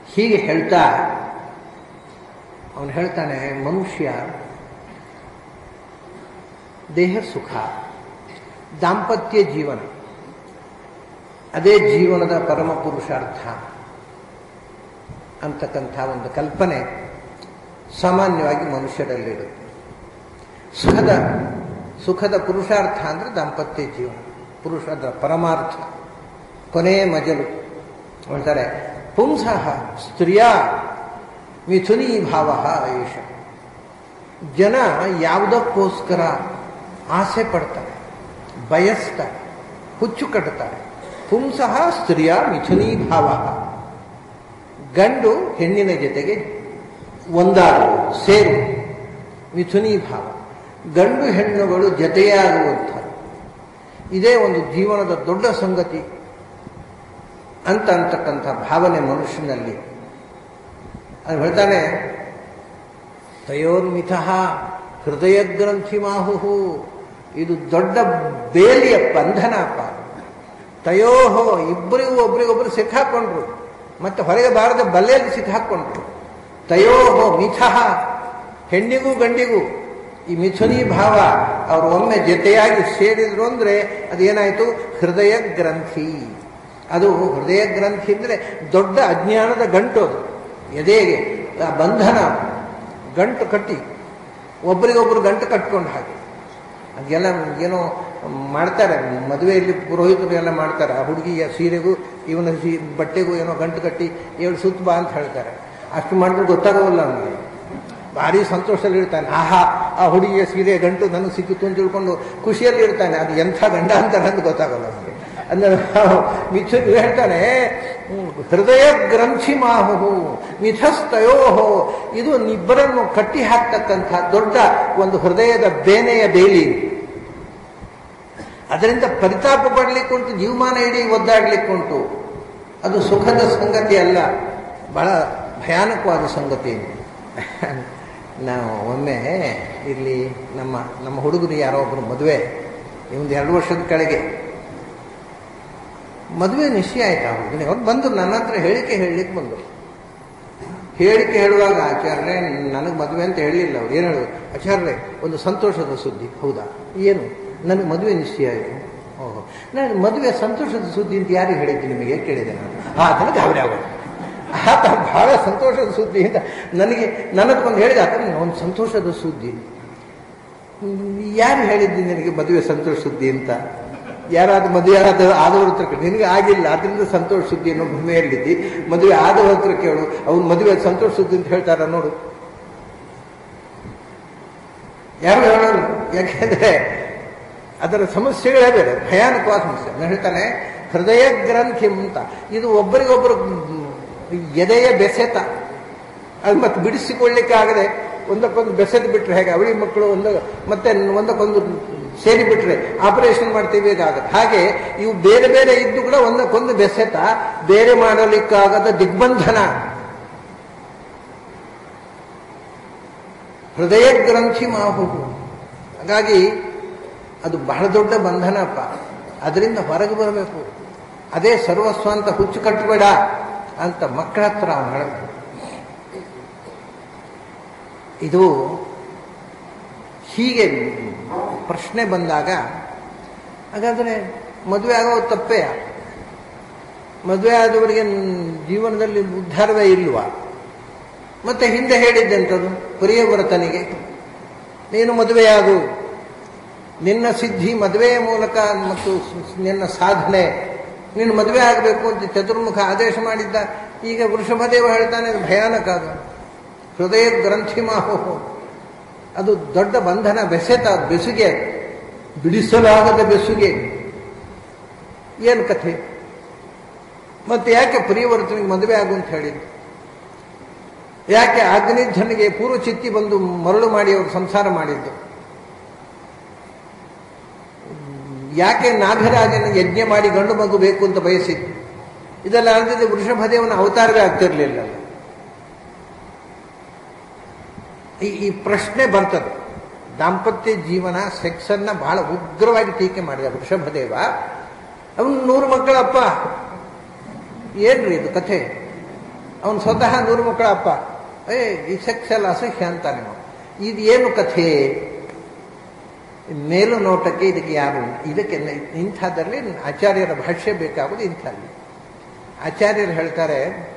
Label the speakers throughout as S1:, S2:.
S1: ಹೀಗೆ ಹೇಳ್ತಾ ಅವನು ಹೇಳ್ತಾನೆ ಮನುಷ್ಯ ದೇಹ ಸುಖ ದಾಂಪತ್ಯ ಜೀವನ ಅದೇ ಜೀವನದ ಪರಮ ಪುರುಷಾರ್ಥ ಅಂತಕ್ಕಂಥ ಒಂದು ಕಲ್ಪನೆ ಸಾಮಾನ್ಯವಾಗಿ ಮನುಷ್ಯರಲ್ಲಿರುತ್ತೆ ಸುಖದ ಸುಖದ ಪುರುಷಾರ್ಥ ಅಂದರೆ ದಾಂಪತ್ಯ ಜೀವನ ಪುರುಷದ ಪರಮಾರ್ಥ ಕೊನೆಯ ಮಜಲು ಹೇಳ್ತಾರೆ ಪುಂಸಃ ಸ್ತ್ರೀಯ ಮಿಥುನೀ ಭಾವ ಏಷ ಜನ ಯಾವುದಕ್ಕೋಸ್ಕರ ಆಸೆ ಪಡ್ತಾರೆ ಬಯಸ್ತಾರೆ ಹುಚ್ಚು ಕಟ್ತಾರೆ ಪುಂಸಃ ಸ್ತ್ರೀಯ ಮಿಥುನೀ ಭಾವ ಗಂಡು ಹೆಣ್ಣಿನ ಜೊತೆಗೆ ಒಂದಾಗುವುದು ಸೇರು ಮಿಥುನೀ ಭಾವ ಗಂಡು ಹೆಣ್ಣುಗಳು ಜತೆಯಾಗುವಂಥ ಇದೇ ಒಂದು ಜೀವನದ ದೊಡ್ಡ ಸಂಗತಿ ಅಂತ ಅಂತಕ್ಕಂಥ ಭಾವನೆ ಮನುಷ್ಯನಲ್ಲಿ ಅದು ಹೇಳ್ತಾನೆ ತಯೋರ್ಮಿಥ ಹೃದಯ ಗ್ರಂಥಿ ಮಾಹುಹು ಇದು ದೊಡ್ಡ ಬೇಲಿಯ ಬಂಧನಪ್ಪ ತಯೋಹೋ ಇಬ್ಬರಿಗೂ ಒಬ್ರಿಗೊಬ್ರು ಸಿಕ್ಕಾಕೊಂಡ್ರು ಮತ್ತೆ ಹೊರಗೆ ಬಾರದ ಬಲ್ಲೆಯಲ್ಲಿ ಸಿಕ್ಕಾಕೊಂಡ್ರು ತಯೋಹೋ ಮಿಥಃ ಹೆಣ್ಣಿಗೂ ಗಂಡಿಗೂ ಈ ಮಿಥುನಿ ಭಾವ ಅವರು ಒಮ್ಮೆ ಜೊತೆಯಾಗಿ ಸೇರಿದ್ರು ಅಂದ್ರೆ ಅದೇನಾಯಿತು ಹೃದಯ ಗ್ರಂಥಿ ಅದು ಹೃದಯ ಗ್ರಂಥಿ ಅಂದರೆ ದೊಡ್ಡ ಅಜ್ಞಾನದ ಗಂಟು ಅದು ಎದೆಗೆ ಆ ಬಂಧನ ಗಂಟು ಕಟ್ಟಿ ಒಬ್ರಿಗೊಬ್ರು ಗಂಟು ಕಟ್ಕೊಂಡು ಹಾಗೆ ಅದೆಲ್ಲ ಏನೋ ಮಾಡ್ತಾರೆ ಮದುವೆಯಲ್ಲಿ ಪುರೋಹಿತರು ಎಲ್ಲ ಮಾಡ್ತಾರೆ ಆ ಹುಡುಗಿಯ ಸೀರೆಗೂ ಇವನ ಸೀ ಬಟ್ಟೆಗೂ ಏನೋ ಗಂಟು ಕಟ್ಟಿ ಏಳು ಸುತ್ತ ಬಾ ಅಂತ ಹೇಳ್ತಾರೆ ಅಷ್ಟು ಮಾಡಿದ್ರೆ ಗೊತ್ತಾಗೋಲ್ಲ ಅವನಿಗೆ ಭಾರಿ ಸಂತೋಷದಲ್ಲಿ ಇರ್ತಾನೆ ಆಹಾ ಆ ಹುಡುಗಿಯ ಸೀರೆ ಗಂಟು ನನಗೆ ಸಿಕ್ಕಿತು ಅಂತ ತಿಳ್ಕೊಂಡು ಖುಷಿಯಲ್ಲಿ ಇರ್ತಾನೆ ಅದು ಎಂಥ ಗಂಡ ಅಂತಾರೆ ಅಂತ ಗೊತ್ತಾಗಲ್ಲ ಅವನಿಗೆ ಅಂದ್ರೆ ಮಿಥು ಹೇಳ್ತಾನೆ ಹೃದಯ ಗ್ರಂಥಿ ಮಾಹು ಮಿಥಸ್ತಯೋಹೋ ಇದು ಇಬ್ಬರನ್ನು ಕಟ್ಟಿ ಹಾಕ್ತಕ್ಕಂಥ ದೊಡ್ಡ ಒಂದು ಹೃದಯದ ಬೇನೆಯ ಬೇಲಿ ಅದರಿಂದ ಪರಿತಾಪ ಪಡಲಿಕ್ಕುಂಟು ಜೀವಮಾನ ಇಡೀ ಒದ್ದಾಡ್ಲಿಕ್ಕುಂಟು ಅದು ಸುಖದ ಸಂಗತಿ ಅಲ್ಲ ಬಹಳ ಭಯಾನಕವಾದ ಸಂಗತಿ ನಾವು ಒಮ್ಮೆ ಇಲ್ಲಿ ನಮ್ಮ ನಮ್ಮ ಹುಡುಗರು ಯಾರೋ ಒಬ್ಬರು ಮದುವೆ ಒಂದು ಎರಡು ವರ್ಷದ ಕೆಳಗೆ ಮದುವೆ ನಿಶ್ಚಯ ಆಯ್ತು ಆ ಹುಡುಗನಿಗೆ ಅವ್ರು ಬಂದರು ನನ್ನ ಹತ್ರ ಹೇಳಿಕೆ ಹೇಳಲಿಕ್ಕೆ ಬಂದರು ಹೇಳಿಕೆ ಹೇಳುವಾಗ ಆಚಾರ್ಯ ನನಗೆ ಮದುವೆ ಅಂತ ಹೇಳಿಲ್ಲ ಅವ್ರು ಏನು ಹೇಳಿದ್ರು ಆಚಾರ್ಯ ಒಂದು ಸಂತೋಷದ ಸುದ್ದಿ ಹೌದಾ ಏನು ನನಗೆ ಮದುವೆ ನಿಶ್ಚಯ ಆಯಿತು ಓಹೋ ನಾನು ಮದುವೆ ಸಂತೋಷದ ಸುದ್ದಿ ಅಂತ ಯಾರಿಗೆ ಹೇಳಿದ್ದು ನಿಮಗೆ ಕೇಳಿದೆ ನಾನು ಆ ಅದನ್ನು ಗಾಬರಿ ಆಗೋದು ಆತ ಬಹಳ ಸಂತೋಷದ ಸುದ್ದಿ ಅಂತ ನನಗೆ ನನಗೊಂದು ಹೇಳಿದ ಆತ ಒಂದು ಸಂತೋಷದ ಸುದ್ದಿ ಯಾರು ಹೇಳಿದ್ದು ನಿನಗೆ ಮದುವೆ ಸಂತೋಷ ಸುದ್ದಿ ಅಂತ ಯಾರಾದ್ರೂ ಮದುವೆ ಆದ ಆದವ್ರ ಹತ್ರ ಕೇಳಿ ನಿನಗೆ ಆಗಿಲ್ಲ ಅದರಿಂದ ಸಂತೋಷ ಸುದ್ದಿ ಅನ್ನೋ ಭೂಮಿಯಲ್ಲಿದ್ದಿ ಮದುವೆ ಆದವ್ರ ಹತ್ರ ಕೇಳು ಅವ್ನು ಮದುವೆ ಸಂತೋಷ ಸುದ್ದಿ ಅಂತ ಹೇಳ್ತಾರ ನೋಡು ಯಾರು ಹೇಳೋಲ್ಲ ಯಾಕೆಂದ್ರೆ ಅದರ ಸಮಸ್ಯೆಗಳೇ ಬೇರೆ ಭಯಾನಕವಾದ ಸಮಸ್ಯೆ ನಾನು ಹೇಳ್ತಾನೆ ಹೃದಯ ಗ್ರಂಥಿ ಅಂತ ಇದು ಒಬ್ಬರಿಗೊಬ್ಬರು ಎದೆಯ ಬೆಸೆತ ಅದು ಮತ್ತೆ ಬಿಡಿಸಿಕೊಳ್ಳಿಕ್ಕೆ ಆಗದೆ ಒಂದಕ್ಕೊಂದು ಬೆಸೆದು ಬಿಟ್ರೆ ಹೇಗೆ ಅವಳಿ ಮಕ್ಕಳು ಒಂದು ಮತ್ತೆ ಒಂದಕ್ಕೊಂದು ಸೇರಿ ಬಿಟ್ರೆ ಆಪರೇಷನ್ ಮಾಡ್ತೀವಿ ಇದಾಗುತ್ತೆ ಹಾಗೆ ಇವು ಬೇರೆ ಬೇರೆ ಇದ್ದು ಕೂಡ ಒಂದಕ್ಕೊಂದು ಬೆಸೆತ ಬೇರೆ ಮಾಡಲಿಕ್ಕಾಗದ ದಿಗ್ಬಂಧನ ಹೃದಯ ಗ್ರಂಥಿ ಮಾಹು ಹಾಗಾಗಿ ಅದು ಬಹಳ ದೊಡ್ಡ ಬಂಧನಪ್ಪ ಅದರಿಂದ ಹೊರಗೆ ಬರಬೇಕು ಅದೇ ಸರ್ವಸ್ವ ಅಂತ ಹುಚ್ಚು ಕಟ್ಟಬೇಡ ಅಂತ ಮಕ್ಕಳ ಹತ್ರ ಅವನು ಹೇಳಬೇಕು ಇದು ಹೀಗೆ ಪ್ರಶ್ನೆ ಬಂದಾಗ ಹಾಗಾದರೆ ಮದುವೆ ಆಗೋ ತಪ್ಪೇ ಮದುವೆ ಆದವರಿಗೆ ಜೀವನದಲ್ಲಿ ಉದ್ಧಾರವೇ ಇಲ್ವಾ ಮತ್ತೆ ಹಿಂದೆ ಹೇಳಿದ್ದೆಂಥದ್ದು ಪ್ರಿಯವೃತನಿಗೆ ನೀನು ಮದುವೆಯಾಗು ನಿನ್ನ ಸಿದ್ಧಿ ಮದುವೆಯ ಮೂಲಕ ಮತ್ತು ನಿನ್ನ ಸಾಧನೆ ನೀನು ಮದುವೆ ಆಗಬೇಕು ಅಂತ ಚತುರ್ಮುಖ ಆದೇಶ ಮಾಡಿದ್ದ ಈಗ ವೃಷಭದೇವ ಹೇಳ್ತಾನೆ ಅದು ಭಯಾನಕ ಅದು ಹೃದಯ ಗ್ರಂಥಿ ಮಾಹು ಅದು ದೊಡ್ಡ ಬಂಧನ ಬೆಸೆತ ಬೆಸುಗೆ ಬಿಡಿಸಲಾಗದ ಬೆಸುಗೆ ಏನು ಕಥೆ ಮತ್ತೆ ಯಾಕೆ ಪ್ರಿಯವರ್ತನಿಗೆ ಮದುವೆ ಆಗು ಅಂತ ಹೇಳಿದ್ದು ಯಾಕೆ ಅಗ್ನಿಧ್ವನಿಗೆ ಪೂರ್ವ ಚಿತ್ತಿ ಬಂದು ಮರಳು ಮಾಡಿ ಅವರು ಸಂಸಾರ ಮಾಡಿದ್ದು ಯಾಕೆ ನಾಗರಾಜನ ಯಜ್ಞ ಮಾಡಿ ಗಂಡು ಮಗು ಬೇಕು ಅಂತ ಬಯಸಿದ್ದು ಇದೆಲ್ಲ ಅಲ್ಲದೆ ವೃಷಭದೇವನ ಅವತಾರವೇ ಆಗ್ತಿರ್ಲಿಲ್ಲ ಈ ಈ ಪ್ರಶ್ನೆ ಬರ್ತದೆ ದಾಂಪತ್ಯ ಜೀವನ ಸೆಕ್ಸ್ ಅನ್ನ ಬಹಳ ಉಗ್ರವಾಗಿ ಟೀಕೆ ಮಾಡಿದ ವೃಷಭದೇವ ಅವನು ನೂರು ಮಕ್ಕಳಪ್ಪ ಏನ್ರಿ ಇದು ಕಥೆ ಅವನು ಸ್ವತಃ ನೂರು ಮಕ್ಕಳ ಅಪ್ಪ ಏ ಈ ಸೆಕ್ಸ್ ಎಲ್ಲ ಅಸಹ್ಯ ಅಂತಾನೆ ಅವನು. ಇದು ಏನು ಕಥೆ ಮೇಲು ನೋಟಕ್ಕೆ ಇದಕ್ಕೆ ಯಾರು ಇದಕ್ಕೆ ನ- ಇಂಥದ್ರಲ್ಲಿ ಆಚಾರ್ಯರ ಭಾಷ್ಯ ಬೇಕಾಗುವುದು ಇಂಥಲ್ಲಿ ಆಚಾರ್ಯರು ಹೇಳ್ತಾರೆ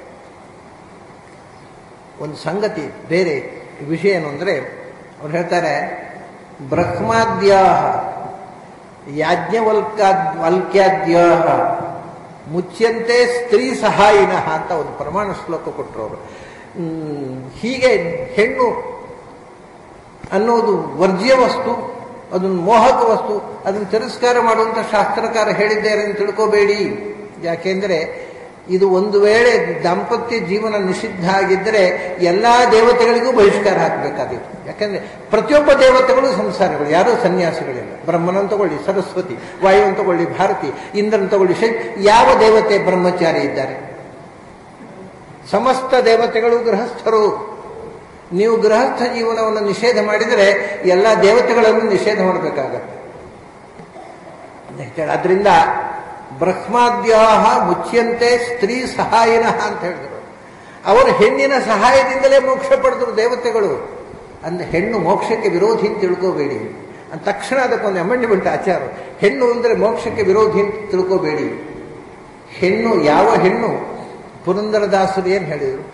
S1: ಒಂದು ಸಂಗತಿ ಬೇರೆ ವಿಷಯ ಏನು ಅಂದರೆ ಅವ್ರು ಹೇಳ್ತಾರೆ ಬ್ರಹ್ಮಾದ್ಯ ಯಾಜ್ಞವಲ್ಕಾದ್ ವಲ್ಕ್ಯಾದ್ಯ ಮುಚ್ಯಂತೆ ಸ್ತ್ರೀ ಸಹಾಯಿನ ಅಂತ ಒಂದು ಪ್ರಮಾಣ ಶ್ಲೋಕ ಕೊಟ್ಟರು ಅವರು ಹ್ಮ್, ಹೀಗೆ ಹೆಣ್ಣು ಅನ್ನೋದು ವರ್ಜ್ಯ ವಸ್ತು ಅದನ್ನು ಮೋಹಕ ವಸ್ತು ಅದನ್ನು ತಿರಸ್ಕಾರ ಮಾಡುವಂತ ಶಾಸ್ತ್ರಕಾರ ಹೇಳಿದ್ದಾರೆ ಅಂತ ತಿಳ್ಕೋಬೇಡಿ ಯಾಕೆಂದ್ರೆ ಇದು ಒಂದು ವೇಳೆ ದಾಂಪತ್ಯ ಜೀವನ ನಿಷಿದ್ಧ ಆಗಿದ್ದರೆ ಎಲ್ಲಾ ದೇವತೆಗಳಿಗೂ ಬಹಿಷ್ಕಾರ ಹಾಕಬೇಕಾಗಿತ್ತು ಯಾಕಂದ್ರೆ ಪ್ರತಿಯೊಬ್ಬ ದೇವತೆಗಳು ಸಂಸಾರಗಳು ಯಾರೂ ಸನ್ಯಾಸಿಗಳಿಲ್ಲ ಬ್ರಹ್ಮನನ್ನು ತಗೊಳ್ಳಿ ಸರಸ್ವತಿ ವಾಯುವನ್ನು ತಗೊಳ್ಳಿ ಭಾರತಿ ಇಂದ್ರನ್ ತಗೊಳ್ಳಿ ಶೈ ಯಾವ ದೇವತೆ ಬ್ರಹ್ಮಚಾರಿ ಇದ್ದಾರೆ ಸಮಸ್ತ ದೇವತೆಗಳು ಗೃಹಸ್ಥರು ನೀವು ಗೃಹಸ್ಥ ಜೀವನವನ್ನು ನಿಷೇಧ ಮಾಡಿದರೆ ಎಲ್ಲ ದೇವತೆಗಳನ್ನು ನಿಷೇಧ ಮಾಡಬೇಕಾಗತ್ತೆ ಅದರಿಂದ ಬ್ರಹ್ಮಾದ್ಯಾಹ ಮುಚ್ಯಂತೆ ಸ್ತ್ರೀ ಸಹಾಯಿನ ಅಂತ ಹೇಳಿದರು ಅವರು ಹೆಣ್ಣಿನ ಸಹಾಯದಿಂದಲೇ ಮೋಕ್ಷ ಪಡೆದರು ದೇವತೆಗಳು ಅಂದ್ರೆ ಹೆಣ್ಣು ಮೋಕ್ಷಕ್ಕೆ ವಿರೋಧಿ ಅಂತ ತಿಳ್ಕೋಬೇಡಿ ಅಂದ ತಕ್ಷಣ ಅದಕ್ಕೊಂದು ಅಮೆಂಡ್ಮೆಂಟ್ ಆಚಾರ ಹೆಣ್ಣು ಅಂದರೆ ಮೋಕ್ಷಕ್ಕೆ ವಿರೋಧಿ ಅಂತ ತಿಳ್ಕೋಬೇಡಿ ಹೆಣ್ಣು ಯಾವ ಹೆಣ್ಣು ಪುರಂದರದಾಸರು ಏನು ಹೇಳಿದರು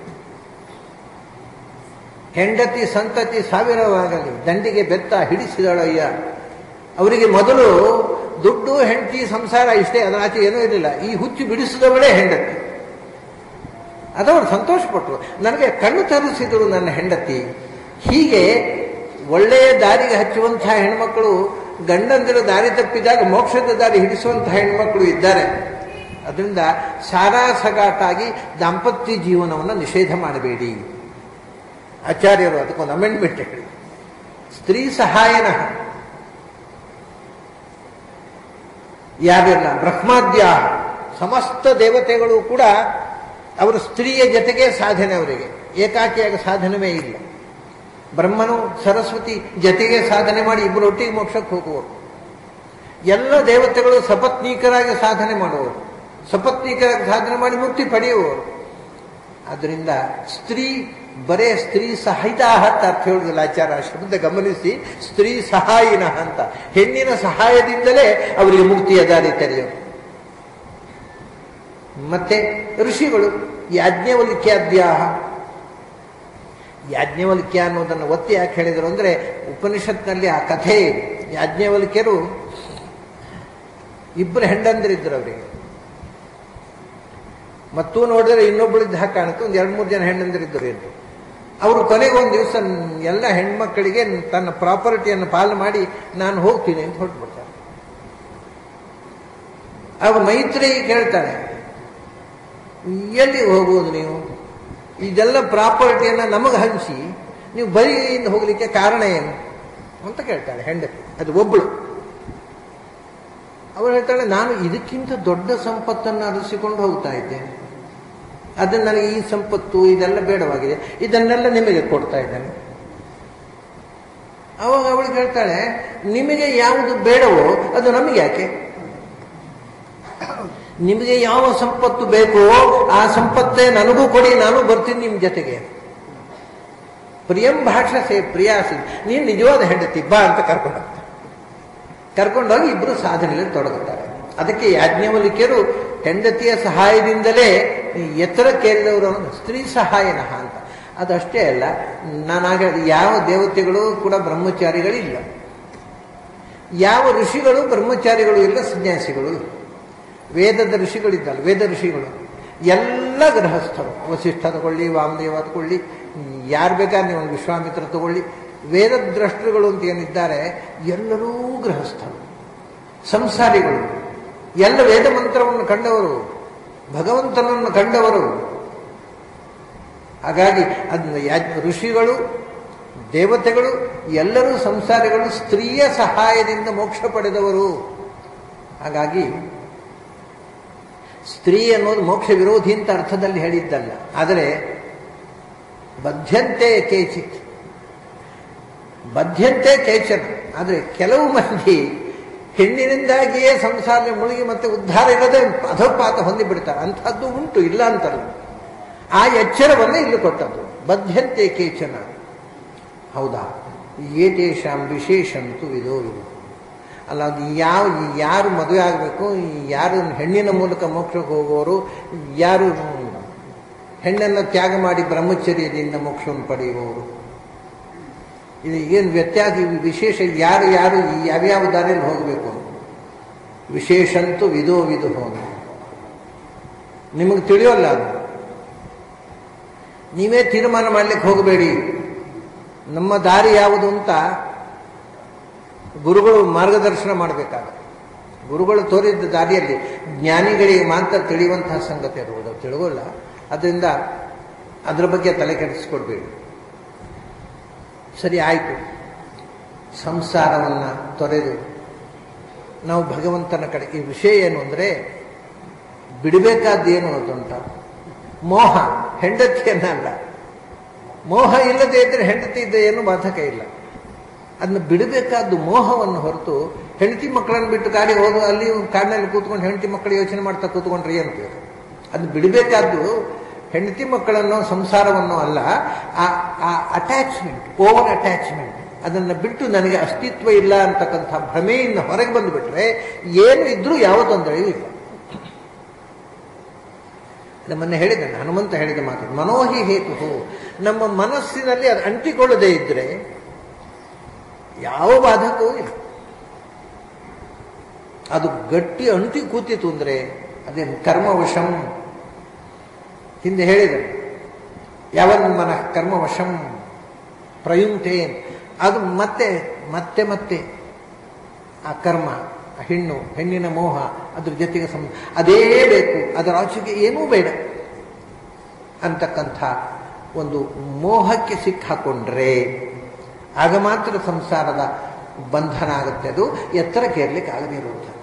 S1: ಹೆಂಡತಿ ಸಂತತಿ ಸಾವಿರವಾಗಲಿ ದಂಡಿಗೆ ಬೆತ್ತ ಹಿಡಿಸಿದಳಯ್ಯ ಅವರಿಗೆ ಮೊದಲು ದುಡ್ಡು ಹೆಂಡತಿ ಸಂಸಾರ ಇಷ್ಟೇ ಅದರ ಆಚೆ ಏನೂ ಇರಲಿಲ್ಲ ಈ ಹುಚ್ಚು ಬಿಡಿಸಿದವಳೇ ಹೆಂಡತಿ ಅದವರು ಸಂತೋಷಪಟ್ಟರು ನನಗೆ ಕಣ್ಣು ತರಿಸಿದರು ನನ್ನ ಹೆಂಡತಿ ಹೀಗೆ ಒಳ್ಳೆಯ ದಾರಿಗೆ ಹಚ್ಚುವಂತಹ ಹೆಣ್ಮಕ್ಕಳು ಗಂಡಂದಿರ ದಾರಿ ತಪ್ಪಿದಾಗ ಮೋಕ್ಷದ ದಾರಿ ಹಿಡಿಸುವಂತಹ ಹೆಣ್ಮಕ್ಕಳು ಇದ್ದಾರೆ ಅದರಿಂದ ಸಾರಾ ಸಗಾಟಾಗಿ ದಾಂಪತ್ಯ ಜೀವನವನ್ನು ನಿಷೇಧ ಮಾಡಬೇಡಿ ಆಚಾರ್ಯರು ಅದಕ್ಕೊಂದು ಅಮೆಂಡ್ಮೆಂಟ್ ಹೇಳಿ ಸ್ತ್ರೀ ಸಹಾಯನ ಯಾರೆಲ್ಲ ಬ್ರಹ್ಮಾದ್ಯ ಸಮಸ್ತ ದೇವತೆಗಳು ಕೂಡ ಅವರ ಸ್ತ್ರೀಯ ಜೊತೆಗೆ ಸಾಧನೆ ಅವರಿಗೆ ಏಕಾಕಿಯಾಗಿ ಸಾಧನವೇ ಇಲ್ಲ ಬ್ರಹ್ಮನು ಸರಸ್ವತಿ ಜೊತೆಗೆ ಸಾಧನೆ ಮಾಡಿ ಇಬ್ಬರು ಒಟ್ಟಿಗೆ ಮೋಕ್ಷಕ್ಕೆ ಹೋಗುವರು ಎಲ್ಲ ದೇವತೆಗಳು ಸಪತ್ನೀಕರಾಗಿ ಸಾಧನೆ ಮಾಡುವವರು ಸಪತ್ನೀಕರಾಗಿ ಸಾಧನೆ ಮಾಡಿ ಮುಕ್ತಿ ಪಡೆಯುವವರು ಆದ್ದರಿಂದ ಸ್ತ್ರೀ ಬರೇ ಸ್ತ್ರೀ ಸಹಿತ ಅಂತ ಅರ್ಥ ಹೇಳುದಿಲ್ಲ ಆಚಾರ ಶಬ್ದ ಗಮನಿಸಿ ಸ್ತ್ರೀ ಸಹಾಯಿನ ಅಂತ ಹೆಣ್ಣಿನ ಸಹಾಯದಿಂದಲೇ ಅವರಿಗೆ ಮುಕ್ತಿಯ ದಾರಿ ತೆರೆಯೋದು ಮತ್ತೆ ಋಷಿಗಳು ಯಾಜ್ಞವಲ್ಕ್ಯಾದ್ಯಾಹ ಯಾಜ್ಞವಲ್ಕ್ಯ ಅನ್ನೋದನ್ನು ಒತ್ತಿ ಯಾಕೆ ಹೇಳಿದರು ಅಂದ್ರೆ ಉಪನಿಷತ್ನಲ್ಲಿ ಆ ಕಥೆ ಇದೆ ಯಾಜ್ಞವಲ್ಕ್ಯರು ಇಬ್ಬರು ಹೆಂಡಂದಿರಿದ್ರು ಅವರಿಗೆ ಮತ್ತೂ ನೋಡಿದ್ರೆ ಇನ್ನೊಬ್ಬಳಿದ್ದ ಹಾಗೆ ಕಾಣುತ್ತೆ ಒಂದು ಎರಡು ಮೂರು ಜನ ಹೆಣ್ಣಂದಿರಿದ್ದರು ಎಂದು ಅವರು ಕೊನೆಗೆ ಒಂದು ದಿವಸ ಎಲ್ಲ ಹೆಣ್ಮಕ್ಕಳಿಗೆ ತನ್ನ ಪ್ರಾಪರ್ಟಿಯನ್ನು ಪಾಲು ಮಾಡಿ ನಾನು ಹೋಗ್ತೀನಿ ಅಂತ ಹೊರಟ್ಬಿಡ್ತಾರೆ ಅವ ಮೈತ್ರಿ ಕೇಳ್ತಾಳೆ ಎಲ್ಲಿ ಹೋಗುವುದು ನೀವು ಇದೆಲ್ಲ ಪ್ರಾಪರ್ಟಿಯನ್ನು ನಮಗೆ ಹಂಚಿ ನೀವು ಬರಿಯಿಂದ ಹೋಗ್ಲಿಕ್ಕೆ ಕಾರಣ ಏನು ಅಂತ ಕೇಳ್ತಾಳೆ ಹೆಂಡತಿ ಅದು ಒಬ್ಬಳು ಅವಳು ಹೇಳ್ತಾಳೆ ನಾನು ಇದಕ್ಕಿಂತ ದೊಡ್ಡ ಸಂಪತ್ತನ್ನು ಅರಸಿಕೊಂಡು ಹೋಗ್ತಾ ಇದ್ದೇನೆ ಅದನ್ನ ನನಗೆ ಈ ಸಂಪತ್ತು ಇದೆಲ್ಲ ಬೇಡವಾಗಿದೆ ಇದನ್ನೆಲ್ಲ ನಿಮಗೆ ಕೊಡ್ತಾ ಇದ್ದೇನೆ ಅವಾಗ ಅವಳು ಹೇಳ್ತಾಳೆ ನಿಮಗೆ ಯಾವುದು ಬೇಡವೋ ಅದು ನಮಗೆ ಯಾಕೆ ನಿಮಗೆ ಯಾವ ಸಂಪತ್ತು ಬೇಕೋ ಆ ಸಂಪತ್ತೇ ನನಗೂ ಕೊಡಿ ನಾನು ಬರ್ತೀನಿ ನಿಮ್ಮ ಜೊತೆಗೆ ಪ್ರಿಯಂ ಭಾಷಸೆ ಪ್ರಿಯಾಸಿ ನೀನು ನಿಜವಾದ ಹೆಂಡತಿ ಬಾ ಅಂತ ಕರ್ಕೊಂಡು ಹೋಗ್ತಾರೆ ಕರ್ಕೊಂಡೋಗಿ ಇಬ್ಬರು ಸಾಧನೆಯಲ್ಲಿ ತೊಡಗುತ್ತಾರೆ ಅದಕ್ಕೆ ಯಾಜ್ಞವಲಿಕೆಯರು ಹೆಂಡತಿಯ ಸಹಾಯದಿಂದಲೇ ಎತ್ತರಕ್ಕೇರಿದವರು ಅನ್ನೋದು ಸ್ತ್ರೀ ಸಹಾಯನ ಅಂತ ಅದಷ್ಟೇ ಅಲ್ಲ ನಾನಾಗ ಯಾವ ದೇವತೆಗಳು ಕೂಡ ಬ್ರಹ್ಮಚಾರಿಗಳಿಲ್ಲ ಯಾವ ಋಷಿಗಳು ಬ್ರಹ್ಮಚಾರಿಗಳು ಇಲ್ಲ ಸನ್ಯಾಸಿಗಳು ವೇದದ ಋಷಿಗಳಿದ್ದಲ್ಲ ವೇದ ಋಷಿಗಳು ಎಲ್ಲ ಗೃಹಸ್ಥರು ವಸಿಷ್ಠ ತಗೊಳ್ಳಿ ವಾಮದೇವ ತಗೊಳ್ಳಿ ಯಾರು ಬೇಕಾದ್ರೆ ನೀವು ಒಂದು ವಿಶ್ವಾಮಿತ್ರ ತಗೊಳ್ಳಿ ವೇದದ್ರಷ್ಟರುಗಳು ಅಂತ ಏನಿದ್ದಾರೆ ಎಲ್ಲರೂ ಗೃಹಸ್ಥರು ಸಂಸಾರಿಗಳು ಎಲ್ಲ ವೇದ ಮಂತ್ರವನ್ನು ಕಂಡವರು ಭಗವಂತನನ್ನು ಕಂಡವರು ಹಾಗಾಗಿ ಅದನ್ನ ಯಾಜ್ ಋಷಿಗಳು ದೇವತೆಗಳು ಎಲ್ಲರೂ ಸಂಸಾರಿಗಳು ಸ್ತ್ರೀಯ ಸಹಾಯದಿಂದ ಮೋಕ್ಷ ಪಡೆದವರು ಹಾಗಾಗಿ ಸ್ತ್ರೀ ಅನ್ನೋದು ಮೋಕ್ಷ ವಿರೋಧಿ ಅಂತ ಅರ್ಥದಲ್ಲಿ ಹೇಳಿದ್ದಲ್ಲ ಆದರೆ ಬದ್ಧಂತೆ ಕೇಚಿತ್ ಬದ್ಧಂತೆ ಕೇಚನ ಆದರೆ ಕೆಲವು ಮಂದಿ ಹೆಣ್ಣಿನಿಂದಾಗಿಯೇ ಸಂಸಾರ ಮುಳುಗಿ ಮತ್ತೆ ಉದ್ಧಾರ ಇಲ್ಲದೆ ಅಧೋಪಾತ ಹೊಂದಿಬಿಡ್ತಾರೆ ಅಂಥದ್ದು ಉಂಟು ಇಲ್ಲ ಅಂತಲ್ಲ ಆ ಎಚ್ಚರವನ್ನು ಇಲ್ಲಿ ಕೊಟ್ಟದ್ದು ಬದ್ಧಂತೆ ಕೇಚನ ಹೌದಾ ಏತೇಷಾಂ ವಿಶೇಷಂತೂ ಇದೋ ಇದು ಅಲ್ಲ ಅದು ಯಾವ ಯಾರು ಮದುವೆ ಆಗಬೇಕು ಯಾರು ಹೆಣ್ಣಿನ ಮೂಲಕ ಮೋಕ್ಷಕ್ಕೆ ಹೋಗುವವರು ಯಾರು ಹೆಣ್ಣನ್ನು ತ್ಯಾಗ ಮಾಡಿ ಬ್ರಹ್ಮಚರ್ಯದಿಂದ ಮೋಕ್ಷವನ್ನು ಪಡೆಯುವವರು ಇದು ಏನು ವ್ಯತ್ಯಾಸ ಇದು ವಿಶೇಷ ಯಾರು ಯಾರು ಯಾವ್ಯಾವ ದಾರಿಯಲ್ಲಿ ಹೋಗಬೇಕು ವಿಶೇಷಂತೂ ವಿಧೋ ವಿಧು ಹೋಗಿ ನಿಮಗೆ ತಿಳಿಯೋಲ್ಲ ಅದು ನೀವೇ ತೀರ್ಮಾನ ಮಾಡ್ಲಿಕ್ಕೆ ಹೋಗಬೇಡಿ ನಮ್ಮ ದಾರಿ ಯಾವುದು ಅಂತ ಗುರುಗಳು ಮಾರ್ಗದರ್ಶನ ಮಾಡಬೇಕಾಗುತ್ತೆ ಗುರುಗಳು ತೋರಿದ ದಾರಿಯಲ್ಲಿ ಜ್ಞಾನಿಗಳಿಗೆ ಮಾತ್ರ ತಿಳಿಯುವಂತಹ ಸಂಗತಿ ಇರುವುದು ತಿಳಿಗೋಲ್ಲ ಅದರಿಂದ ಅದರ ಬಗ್ಗೆ ತಲೆ ಕೆಡಿಸ್ಕೊಡ್ಬೇಡಿ ಸರಿ ಆಯಿತು ಸಂಸಾರವನ್ನು ತೊರೆದು ನಾವು ಭಗವಂತನ ಕಡೆ ಈ ವಿಷಯ ಏನು ಅಂದರೆ ಬಿಡಬೇಕಾದ್ದೇನು ಅದುಂಟ ಮೋಹ ಹೆಂಡತಿಯನ್ನಲ್ಲ ಮೋಹ ಇಲ್ಲದೆ ಇದ್ದರೆ ಹೆಂಡತಿ ಇದ್ದ ಏನು ಬಾಧಕ ಇಲ್ಲ ಅದನ್ನ ಬಿಡಬೇಕಾದ್ದು ಮೋಹವನ್ನು ಹೊರತು ಹೆಂಡತಿ ಮಕ್ಕಳನ್ನು ಬಿಟ್ಟು ಗಾಡಿಗೆ ಹೋಗೋ ಅಲ್ಲಿ ಕಾಡಿನಲ್ಲಿ ಕೂತ್ಕೊಂಡು ಹೆಂಡತಿ ಮಕ್ಕಳು ಯೋಚನೆ ಮಾಡ್ತಾ ಕೂತ್ಕೊಂಡ್ರೆ ಏನು ಉಪಯೋಗ ಅದನ್ನ ಬಿಡಬೇಕಾದ್ದು ಹೆಂಡತಿ ಮಕ್ಕಳನ್ನು ಸಂಸಾರವನ್ನು ಅಲ್ಲ ಆ ಅಟ್ಯಾಚ್ಮೆಂಟ್ ಓವರ್ ಅಟ್ಯಾಚ್ಮೆಂಟ್ ಅದನ್ನು ಬಿಟ್ಟು ನನಗೆ ಅಸ್ತಿತ್ವ ಇಲ್ಲ ಅಂತಕ್ಕಂಥ ಭ್ರಮೆಯಿಂದ ಹೊರಗೆ ಬಂದುಬಿಟ್ರೆ ಏನು ಇದ್ರೂ ಯಾವ ತೊಂದರೆಯೂ ಇಲ್ಲ ನಮ್ಮನ್ನ ಹೇಳಿದ ಹನುಮಂತ ಹೇಳಿದ ಮಾತು ಮನೋಹಿ ಹೇತು ನಮ್ಮ ಮನಸ್ಸಿನಲ್ಲಿ ಅದು ಅಂಟಿಕೊಳ್ಳದೆ ಇದ್ರೆ ಯಾವ ಬಾಧಕವೂ ಇಲ್ಲ ಅದು ಗಟ್ಟಿ ಅಂಟಿ ಕೂತಿತು ಅಂದ್ರೆ ಅದೇನು ಕರ್ಮವಶಂ ಹಿಂದೆ ಹೇಳಿದರು ಯಾವನ್ ಮನ ಕರ್ಮವಶಂ ಪ್ರಯುಂಕ್ತೆ ಅದು ಮತ್ತೆ ಮತ್ತೆ ಮತ್ತೆ ಆ ಕರ್ಮ ಆ ಹೆಣ್ಣು ಹೆಣ್ಣಿನ ಮೋಹ ಅದ್ರ ಜೊತೆಗೆ ಸಂ ಅದೇ ಬೇಕು ಅದರ ಆಚೆಗೆ ಏನೂ ಬೇಡ ಅಂತಕ್ಕಂಥ ಒಂದು ಮೋಹಕ್ಕೆ ಸಿಕ್ಕಾಕೊಂಡ್ರೆ ಆಗ ಮಾತ್ರ ಸಂಸಾರದ ಬಂಧನ ಆಗುತ್ತೆ ಅದು ಎತ್ತರಕ್ಕೆ ಏರ್ಲಿಕ್ಕೆ ಆಗದೇ ಇರುವಂಥದ್ದು